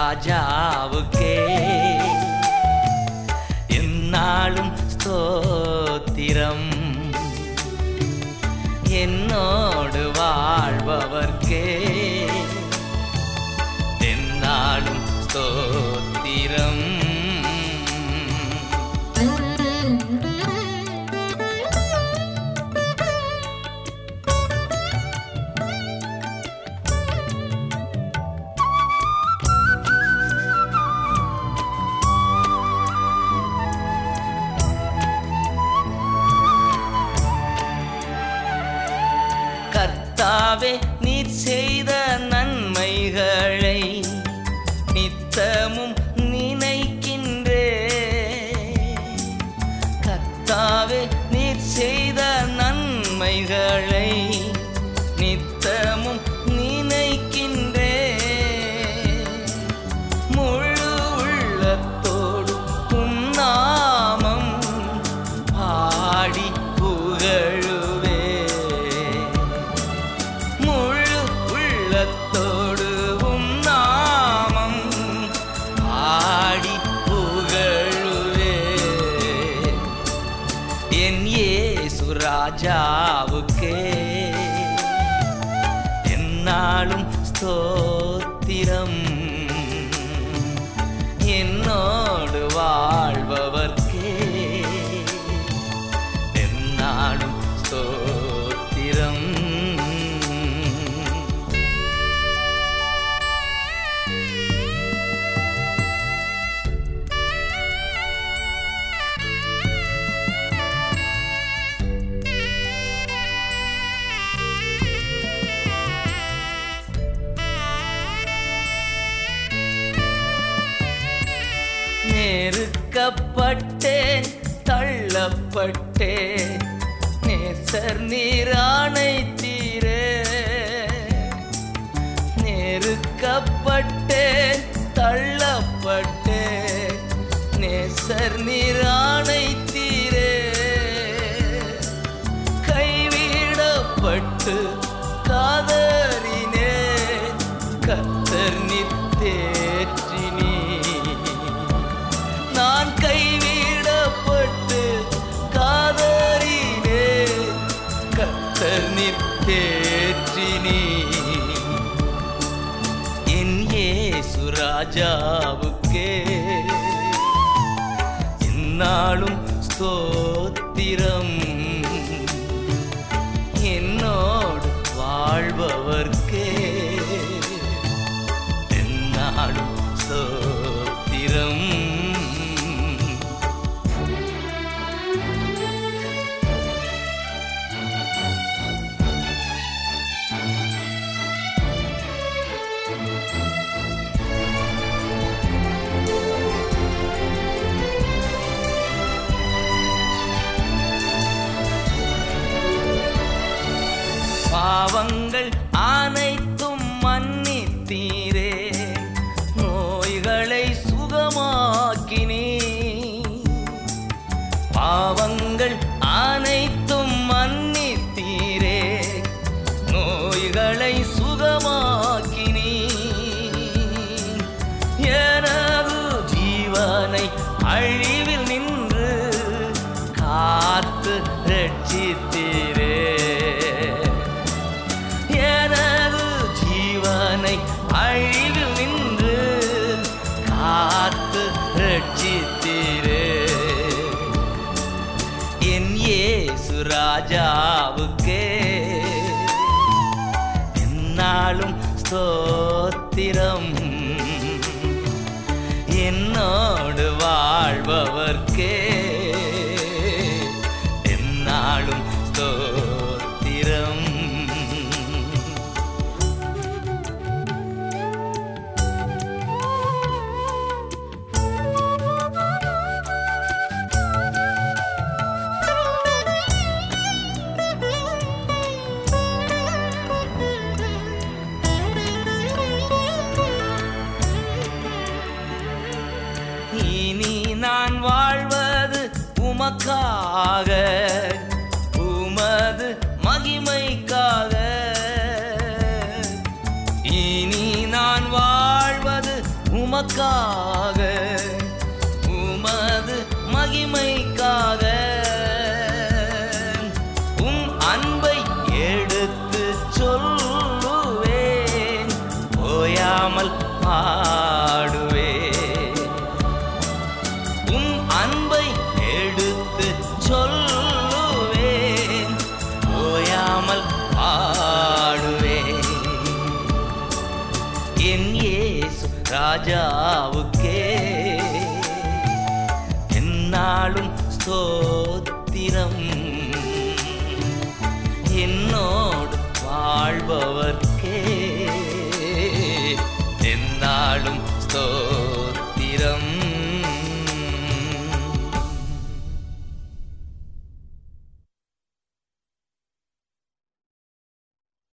ராஜாவுக்கே என்னாலும் ஸ்தோத்திரம் என்னோடு வாழ்பவர்க்கே என்னாலும் ஸ்தோத்திரம் கர்த்தாவே நீர் செய்த நன்மைகளை நித்தமும் நினைக்கின்றே கர்த்தாவே நீர் செய்த நன்மைகளை நித்தமும் நினைக்கின்றே முழு உள்ளத்தோடு உம் நாமம் பாடி புகழுவே முழு உள்ளத்தோடு உம் நாமம் பாடி புகழுவே என் இயேசு ராஜாவுக்கே என்னாலும் ஸ்தோத்திரம் என்னோடு வாழ்பவர்க்கே என்னாலும் ஸ்தோத்திரம் நெருக்கப்பட்டேன் தள்ளப்பட்டேன் நேசர் நீரானை தீரே நெருக்கப்பட்டேன் தள்ளப்பட்டேன் நேசர் நீரானை தீரே கைவிடப்பட்டு காதறினே கத்தர் நித்தேற்றினீ நான் கைவிடப்பட்டு காதறினே கத்தர் நித்தேற்றினீ என் இயேசு ராஜாவுக்கே என்னாலும் ஸ்தோத்திரம் என்னோடு வாழ்பவர்க்கே என்னாலும் ஸ்தோத்திரம் பாவங்கள் அனைத்தும் மன்னித்தீரே நோய்களை சுகமாக்கினே பாவங்கள் அனைத்தும் மன்னித்தீரே நோய்களை சுகமாக்கினீ எனது ஜீவனை அழிவில் நின்று காத்து ரட்சித்தீரே எனது ஜீவனை அழிவில் நின்று காத்து ரட்சித்தீரே என் இயேசு ராஜாவுக்கே என்னாலும் ஸ்தோத்திரம் என்னோடு வாழ்பவர்க்கே என்னாலும் ஸ்தோத்திரம் இனி நான் வாழ்வது உமக்காக உமது மகிமைக்காக இனி நான் வாழ்வது உமக்காக அன்பை எடுத்து சொல்லுவேன் ஓயாமல் பாடுவேன் என் இயேசு ராஜாவுக்கே என்னாலும் ஸ்தோத்திரம்